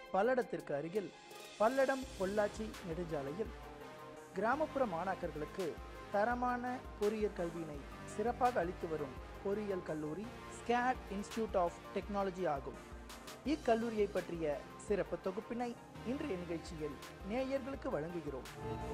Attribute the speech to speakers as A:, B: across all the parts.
A: பல்லடத்திற்கு அருகில் பல்லடம் பொள்ளாச்சி நெடுஞ்சாலையில் கிராமப்புற மாணாக்கர்களுக்கு தரமான பொறியியல் கல்வியினை சிறப்பாக அளித்து வரும் பொறியியல் கல்லூரி ஸ்கேட் இன்ஸ்டிடியூட் ஆஃப் டெக்னாலஜி ஆகும் இக்கல்லூரியை பற்றிய சிறப்பு தொகுப்பினை இன்றைய நிகழ்ச்சியில் நேயர்களுக்கு வழங்குகிறோம்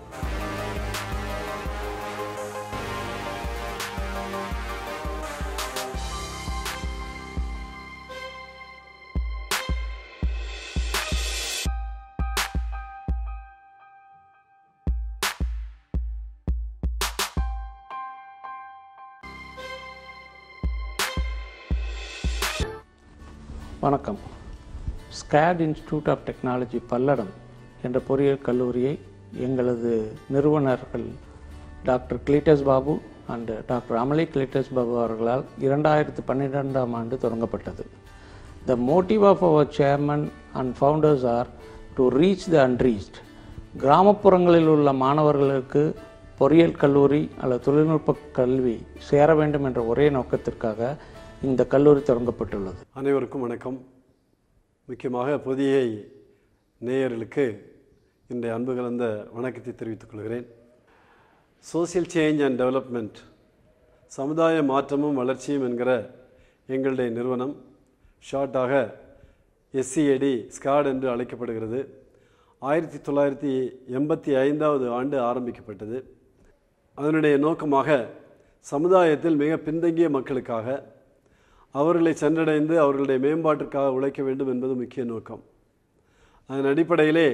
B: வணக்கம் SCAD institute of technology Palladam என்ற பொறியியல் கல்லூரியை எங்களது நிறுவனர்கள் doctor Cletus Babu and doctor Amali Cletus Babu அவர்களால் இரண்டாயிரத்து பன்னிரெண்டாம் ஆண்டு தொடங்கப்பட்டது the motive of our chairman and founders are to reach the unreached கிராமப்புறங்களில் உள்ள மாணவர்களுக்கு பொறியியல் கல்லூரி அல்லது தொழில்நுட்ப கல்வி சேர வேண்டும் என்ற ஒரே நோக்கத்திற்காக இந்த கல்லூரி தொடங்கப்பட்டுள்ளது
C: அனைவருக்கும் வணக்கம் முக்கியமாக பொதியை நேயர்களுக்கு இன்றைய அன்பு கலந்த வணக்கத்தை தெரிவித்துக் கொள்கிறேன் சோசியல் சேஞ்ச் அண்ட் டெவலப்மெண்ட் சமுதாய மாற்றமும் வளர்ச்சியும் என்கிற எங்களுடைய நிறுவனம் ஷார்ட்டாக எஸ்சிஏடி ஸ்காட் என்று அழைக்கப்படுகிறது ஆயிரத்தி தொள்ளாயிரத்தி எண்பத்தி ஐந்தாவது ஆண்டு ஆரம்பிக்கப்பட்டது அதனுடைய நோக்கமாக சமுதாயத்தில் மிக பின்தங்கிய மக்களுக்காக அவர்களை சென்றடைந்து அவர்களுடைய மேம்பாட்டிற்காக உழைக்க வேண்டும் என்பது முக்கிய நோக்கம் அதன் அடிப்படையிலே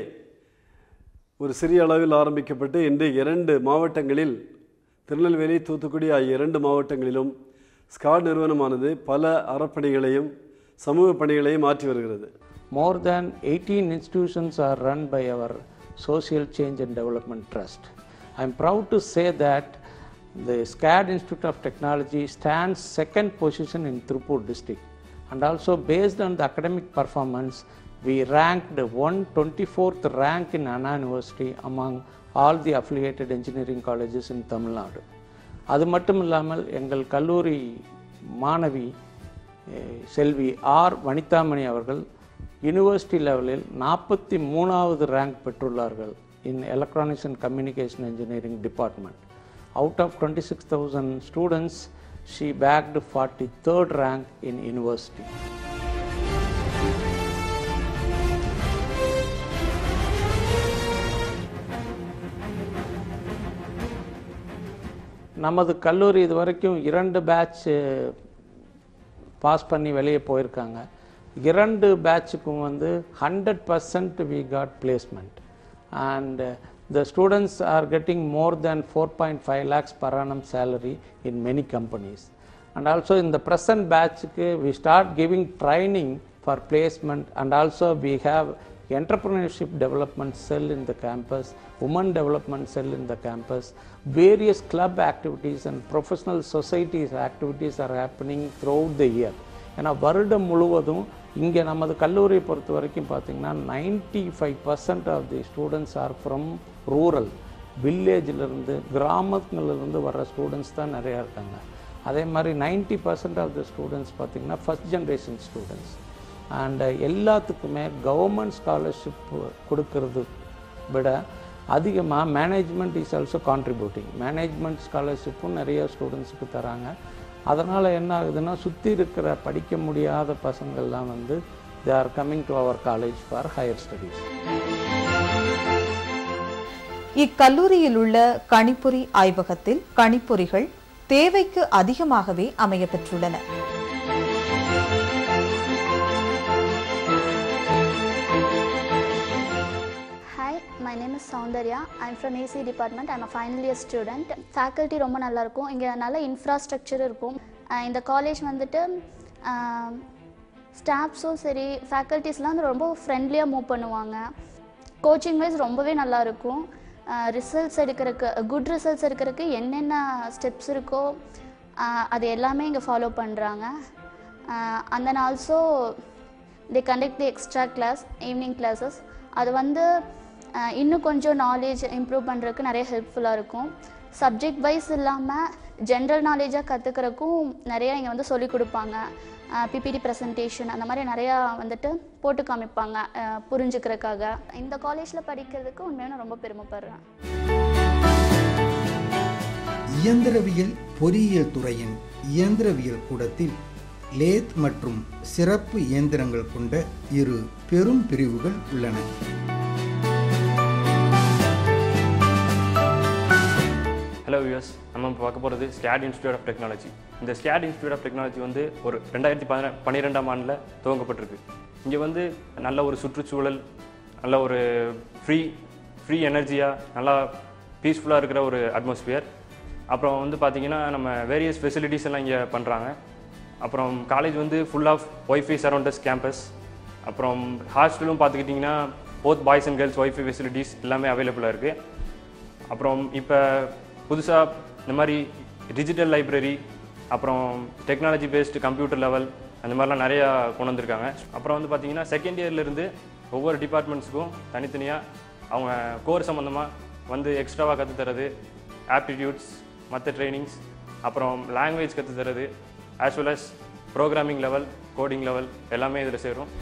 C: ஒரு சிறிய அளவில் ஆரம்பிக்கப்பட்டு இன்று இரண்டு மாவட்டங்களில் திருநெல்வேலி தூத்துக்குடி ஆகிய இரண்டு மாவட்டங்களிலும் ஸ்காட் நிறுவனமானது பல அறப்பணிகளையும் சமூக பணிகளையும் மாற்றி வருகிறது
B: More than 18 institutions are run by our Social Change and Development Trust. I am proud to say that the SCAD Institute of Technology stands second position in Tripur district and also based on the academic performance we ranked 124th rank in Anna University among all the affiliated engineering colleges in Tamil Nadu. அது மட்டும் இல்லாமல் எங்கள் கல்லூரி மாணவி அஹ், செல்வி R Vanithamani அவர்கள் university லெவலில் நாற்பத்தி மூணாவது ரேங்க் பெற்றுள்ளார்கள் in electronics and communication engineering department out of twenty six thousand students she bagged forty third rank in university நமது கல்லூரி இது வரைக்கும் இரண்டு பேட்ச் பாஸ் பண்ணி வெளியே போயிருக்காங்க இரண்டு பேட்சுக்கும் வந்து hundred percent we got placement and the students are getting more than four point five lakhs per annum salary in many companies and also in the present batchக்கு we start giving training for placement and also we have entrepreneurship development cell in the campus, women development cell in the campus, various club activities and professional societies activities are happening throughout the year. ஏன்னா வருடம் முழுவதும் இங்கே நமது கல்லூரியை பொறுத்த வரைக்கும் பார்த்தீங்கன்னா ninety five percent of the students are from rural வில்லேஜிலிருந்து கிராமத்துலேருந்து வர்ற ஸ்டூடெண்ட்ஸ் தான் நிறையா இருக்காங்க அதே மாதிரி ninety percent of the students பார்த்தீங்கன்னா ஃபஸ்ட் ஜென்ரேஷன் ஸ்டூடெண்ட்ஸ் அண்ட் எல்லாத்துக்குமே கவர்மெண்ட் ஸ்காலர்ஷிப் கொடுக்கறது விட அதிகமாக management is also contributing management ஸ்காலர்ஷிப்பும் நிறைய ஸ்டூடெண்ட்ஸுக்கு தராங்க அதனால் என்ன ஆகுதுன்னா சுற்றி இருக்கிற படிக்க முடியாத பசங்கள்லாம் வந்து they are coming to our college for higher studies
D: இக்கல்லூரியில் உள்ள கணிப்பொறி ஆய்வகத்தில் கணிப்பொறிகள் தேவைக்கு அதிகமாகவே அமையப்பெற்றுள்ளன
E: Hi, my name is Soundarya. I'm from AC department. I'm a final year student. Faculty ரொம்ப நல்லா இருக்கும் இங்கே நல்ல இன்ஃப்ராஸ்ட்ரக்சர் இருக்கும் அஹ் இந்த காலேஜ் வந்துட்டு ஸ்டாஃப்ஸும் சரி ஃபேக்கல்ட்டிஸ்லாம் வந்து ரொம்ப ஃப்ரெண்ட்லியாக மூவ் பண்ணுவாங்க கோச்சிங் வைஸ் ரொம்பவே நல்லா இருக்கும் ரிசல்ட்ஸ் எடுக்கிறதுக்கு குட் ரிசல்ட்ஸ் எடுக்கிறதுக்கு என்னென்ன ஸ்டெப்ஸ் இருக்கோ அஹ் அது எல்லாமே இங்கே ஃபாலோ பண்ணுறாங்க and then also they conduct the extra class evening classes அது வந்து அஹ் இன்னும் கொஞ்சம் நாலேஜ் இம்ப்ரூவ் பண்ணுறதுக்கு நிறைய ஹெல்ப்ஃபுல்லாக இருக்கும் சப்ஜெக்ட் வைஸ் இல்லாமல் ஜென்ரல் நாலேஜாக கற்றுக்கிறக்கும் நிறையா இங்கே வந்து சொல்லிக் கொடுப்பாங்க பிபிடி ப்ரெசன்டேஷன் அந்த மாதிரி நிறையா வந்துட்டு போட்டு காமிப்பாங்க அஹ் புரிஞ்சுக்கிறதுக்காக இந்த காலேஜில் படிக்கிறதுக்கு உண்மையாக நான் ரொம்ப பெருமைப்படுறேன்
F: இயந்திரவியல் பொறியியல் துறையின் இயந்திரவியல் கூடத்தில் லேத் மற்றும் சிறப்பு இயந்திரங்கள் கொண்ட இரு பெரும் பிரிவுகள் உள்ளன
G: ஹலோ வியூஸ் நம்ம இப்போ பார்க்க போகிறது ஸ்கேட் இன்ஸ்டியூட் ஆஃப் டெக்னாலஜி இந்த ஸ்கேட் இன்ஸ்டியூட் ஆஃப் டெக்னாலஜி வந்து ஒரு ரெண்டாயிரத்தி பதின பன்னிரெண்டாம் ஆண்டில் துவங்கப்பட்டிருக்கு இங்கே வந்து நல்ல ஒரு சுற்றுச்சூழல் நல்ல ஒரு ஃப்ரீ ஃப்ரீ எனர்ஜியாக நல்லா பீஸ்ஃபுல்லாக இருக்கிற ஒரு அட்மாஸ்பியர் அப்புறம் வந்து பார்த்திங்கன்னா நம்ம வேரியஸ் ஃபெசிலிட்டிஸ் எல்லாம் இங்கே பண்ணுறாங்க அப்புறம் காலேஜ் வந்து full of wifi surrounds campus அப்புறம் ஹாஸ்டலும் பார்த்துக்கிட்டிங்கன்னா both boys and girls wifi facilities எல்லாமே அவைலபிளாக இருக்குது அப்புறம் இப்போ புதுசாக இந்த மாதிரி டிஜிட்டல் லைப்ரரி அப்புறம் டெக்னாலஜி பேஸ்டு கம்ப்யூட்டர் லெவல் அந்த மாதிரிலாம் நிறையா கொண்டு வந்திருக்காங்க அப்புறம் வந்து பார்த்தீங்கன்னா செகண்ட் இயர்லேருந்து ஒவ்வொரு டிபார்ட்மெண்ட்ஸுக்கும் தனித்தனியாக அவங்க கோர் சம்மந்தமாக வந்து எக்ஸ்ட்ராவாக கற்றுத் தரது ஆப்டிடியூட்ஸ் மற்ற ட்ரைனிங்ஸ் அப்புறம் லாங்குவேஜ் கற்றுத் தரது as well as programming level coding level எல்லாமே இதில் சேரும்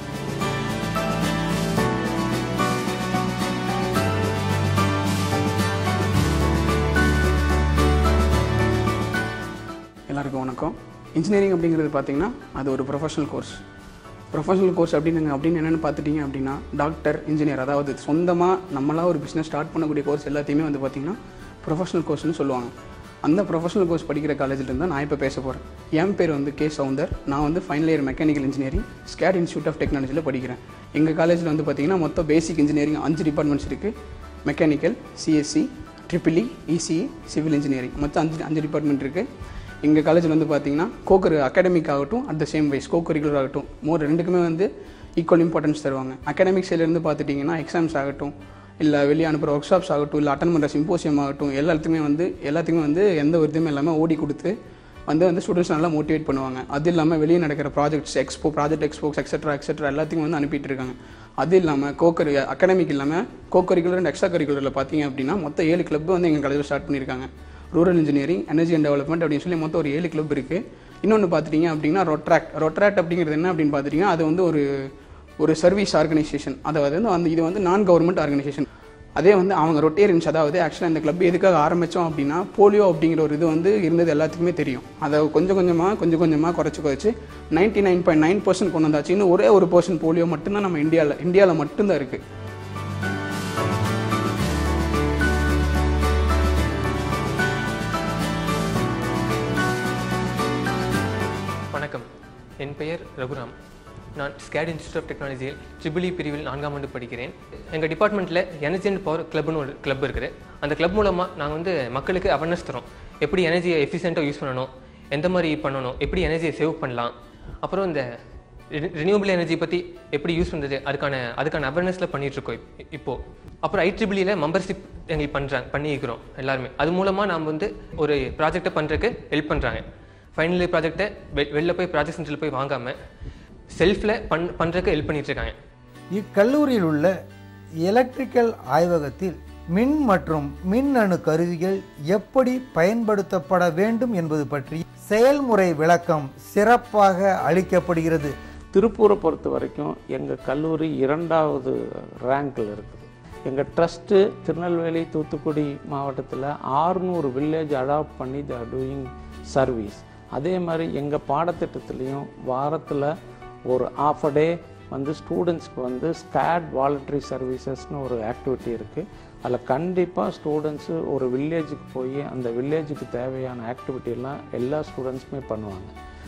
H: எல்லாருக்கும் வணக்கம் இன்ஜினியரிங் அப்படிங்கிறது பார்த்தீங்கன்னா அது ஒரு ப்ரொஃபஷனல் கோர்ஸ் ப்ரொஃபஷனல் கோர்ஸ் அப்படின்னு அப்படின்னு என்னென்னு பார்த்துட்டிங்க அப்படின்னா டாக்டர் இன்ஜினியர் அதாவது சொந்தமாக நம்மளா ஒரு பிஸ்னஸ் ஸ்டார்ட் பண்ணக்கூடிய கோர்ஸ் எல்லாத்தையுமே வந்து பார்த்திங்கன்னா ப்ரொஃபஷனல் கோர்ஸ்னு சொல்லுவாங்க அந்த ப்ரொஃபஷனல் கோர்ஸ் படிக்கிற காலேஜில் தான் நான் இப்போ பேச போகிறேன் என் பேர் வந்து கே சவுந்தர் நான் வந்து final year mechanical engineering SCAD institute of டெக்னாலஜியில் படிக்கிறேன் எங்கள் காலேஜில் வந்து பார்த்திங்கன்னா மொத்தம் பேசிக் இன்ஜினியரிங் அஞ்சு டிபார்ட்மெண்ட்ஸ் இருக்குது mechanical CSC triple E ECE civil engineering மொத்தம் அஞ்சு அஞ்சு டிபார்ட்மெண்ட் இருக்குது எங்கள் காலேஜில் வந்து பார்த்தீங்கன்னா கோக்கர் அகாடமிக் ஆகட்டும் at the same wise co-curricular ஆகட்டும் மோர் ரெண்டுக்குமே வந்து ஈக்குவல் இம்பார்ட்டன்ஸ் தருவாங்க அகாடமிக் சைட்லேருந்து பார்த்துட்டிங்கன்னா எக்ஸாம்ஸ் ஆகட்டும் இல்லை வெளியே அனுப்புகிற ஒர்க் ஷாப்ஸ் ஆகட்டும் இல்லை அட்டன் பண்ணுற சிம்போசியம் ஆகட்டும் எல்லாத்துக்குமே வந்து எல்லாத்துக்குமே வந்து எந்த ஒரு இதுவுமே எல்லாமே ஓடி கொடுத்து வந்து வந்து ஸ்டூடெண்ட்ஸ் நல்லா மோட்டிவேட் பண்ணுவாங்க அது இல்லாமல் வெளியே நடக்கிற projects expo project expos etcetera etcetera எல்லாத்தையும் வந்து அனுப்பிட்டு இருக்காங்க அது இல்லாமல் கோக்கரி அகாடமிக் இல்லாமல் கோ கரிக்குலர் அண்ட் எக்ஸ்ட்ரா கரிக்குலரில் பார்த்தீங்க அப்படின்னா மொத்தம் ஏழு கிளப் வந்து எங்கள் காலேஜில் ஸ்டார்ட் பண்ணியிருக்காங்க rural engineering energy and development அப்படின்னு சொல்லி மொத்தம் ஒரு ஏழு கிளப் இருக்குது இன்னொன்று பார்த்துட்டிங்க அப்படின்னா ரொட்ராக்ட் ரொட்ராக்ட் அப்படிங்கிறது என்ன அப்படின்னு பார்த்துட்டிங்கன்னா அது வந்து ஒரு ஒரு சர்வீஸ் ஆர்கனைசேஷன் அதாவது வந்து அந்த இது வந்து நான் கவர்மெண்ட் ஆர்கனைசேஷன் அதே வந்து அவங்க ரொட்டேரியன்ஸ் அதாவது ஆக்சுவலாக இந்த கிளப் எதுக்காக ஆரம்பித்தோம் அப்படின்னா போலியோ அப்படிங்கிற ஒரு இது வந்து இருந்தது எல்லாத்துக்குமே தெரியும் அதை கொஞ்சம் கொஞ்சமாக கொஞ்சம் கொஞ்சமாக குறைச்சி குறைச்சி ninety nine point nine percent கொண்டு வந்தாச்சு இன்னும் ஒரே ஒரு பர்சன்ட் போலியோ மட்டும்தான் நம்ம இந்தியாவில் இந்தியாவில் மட்டும்தான் இருக்குது
I: வணக்கம் என் பெயர் ரகுராம் நான் ஸ்கேட் இன்ஸ்டியூட் ஆஃப் டெக்னாலஜியில் ட்ரிபிளி பிரிவில் நான்காம் ஆண்டு படிக்கிறேன் எங்கள் டிபார்ட்மெண்ட்டில் எனர்ஜி அண்ட் பவர் கிளப்னு ஒரு கிளப் இருக்குது அந்த கிளப் மூலமாக நாங்கள் வந்து மக்களுக்கு அவேர்னஸ் தரோம் எப்படி எனர்ஜியை எஃபிஷியண்ட்டாக யூஸ் பண்ணணும் எந்த மாதிரி பண்ணணும் எப்படி எனர்ஜியை சேவ் பண்ணலாம் அப்புறம் இந்த ரினியூபிள் எனர்ஜி பற்றி எப்படி யூஸ் பண்ணுறது அதுக்கான அதுக்கான அவேர்னஸில் பண்ணிகிட்ருக்கோம் இப்போது அப்புறம் ஐட்ரிபிளியில் மெம்பர்ஷிப் எங்களுக்கு பண்ணுறாங்க பண்ணியிருக்கிறோம் எல்லாருமே அது மூலமாக நாம் வந்து ஒரு ப்ராஜெக்டை பண்ணுறதுக்கு ஹெல்ப் பண்ணுறாங்க ஃபைனல் இயர் ப்ராஜெக்ட்டை வெ வெளில போய் ப்ராஜெக்ட் சென்டரில் போய் வாங்காமல் செல்ஃபில் பண் பண்ணுறதுக்கு ஹெல்ப் பண்ணிகிட்ருக்காங்க
J: இக்கல்லூரியில் உள்ள எலக்ட்ரிக்கல் ஆய்வகத்தில் மின் மற்றும் மின்னணு கருவிகள் எப்படி பயன்படுத்தப்பட வேண்டும் என்பது பற்றி செயல்முறை விளக்கம் சிறப்பாக அளிக்கப்படுகிறது
B: திருப்பூரை பொறுத்த வரைக்கும் எங்கள் கல்லூரி இரண்டாவது ரேங்கில் இருக்குது எங்கள் ட்ரஸ்ட்டு திருநெல்வேலி தூத்துக்குடி மாவட்டத்தில் ஆறுநூறு வில்லேஜ் அடாப்ட் பண்ணி த டூயிங் சர்வீஸ் அதே மாதிரி எங்கள் பாடத்திட்டத்துலேயும் வாரத்தில் ஒரு ஆஃப் அ டே வந்து ஸ்டூடெண்ட்ஸ்க்கு வந்து ஸ்கேட் வாலண்டரி சர்வீசஸ்னு ஒரு ஆக்டிவிட்டி இருக்குது அதில் கண்டிப்பாக ஸ்டூடெண்ட்ஸு ஒரு வில்லேஜுக்கு போய் அந்த வில்லேஜுக்கு தேவையான ஆக்டிவிட்டியெல்லாம் எல்லா ஸ்டூடெண்ட்ஸுமே பண்ணுவாங்க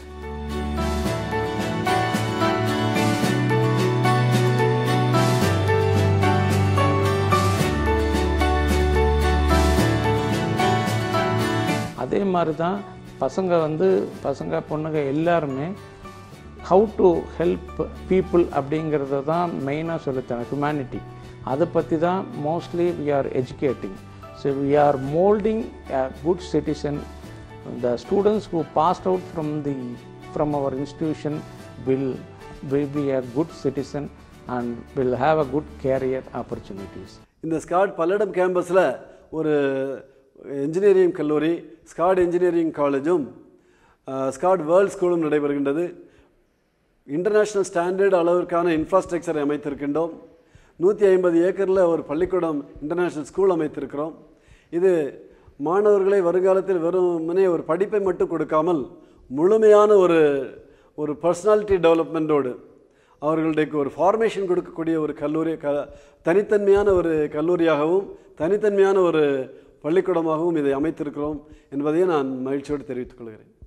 B: அதே மாதிரி தான் பசங்க வந்து பசங்க பொண்ணுங்க எல்லாருமே ஹவு டு ஹெல்ப் பீப்புள் அப்படிங்கிறத தான் மெயினாக சொல்லித்தரேன் ஹியூமனிட்டி அதை பற்றி தான் mostly we are educating so we are molding a good citizen the students who passed out from the from our institution will will be a good citizen and will have a good career opportunities.
C: இந்த ஸ்காட் பல்லடம் கேம்பஸில் ஒரு இன்ஜினியரிங் கல்லூரி Scott engineering காலேஜும் அஹ், Scott world ஸ்கூலும் நடைபெறுகின்றது international standard அளவிற்கான இன்ஃப்ராஸ்ட்ரக்சரை அமைத்திருக்கின்றோம் நூற்றி ஐம்பது ஏக்கரில் ஒரு பள்ளிக்கூடம் இன்டர்நேஷ்னல் ஸ்கூல் அமைத்திருக்கிறோம் இது மாணவர்களை வருங்காலத்தில் வெறுமனே ஒரு படிப்பை மட்டும் கொடுக்காமல் முழுமையான ஒரு ஒரு பர்சனாலிட்டி டெவலப்மெண்ட்டோடு அவர்களுடைய ஒரு ஃபார்மேஷன் கொடுக்கக்கூடிய ஒரு கல்லூரி க தனித்தன்மையான ஒரு கல்லூரியாகவும் தனித்தன்மையான ஒரு பள்ளிக்கூடமாகவும் இதை அமைத்திருக்கிறோம் என்பதையும் நான் மகிழ்ச்சியோடு தெரிவித்துக் கொள்கிறேன்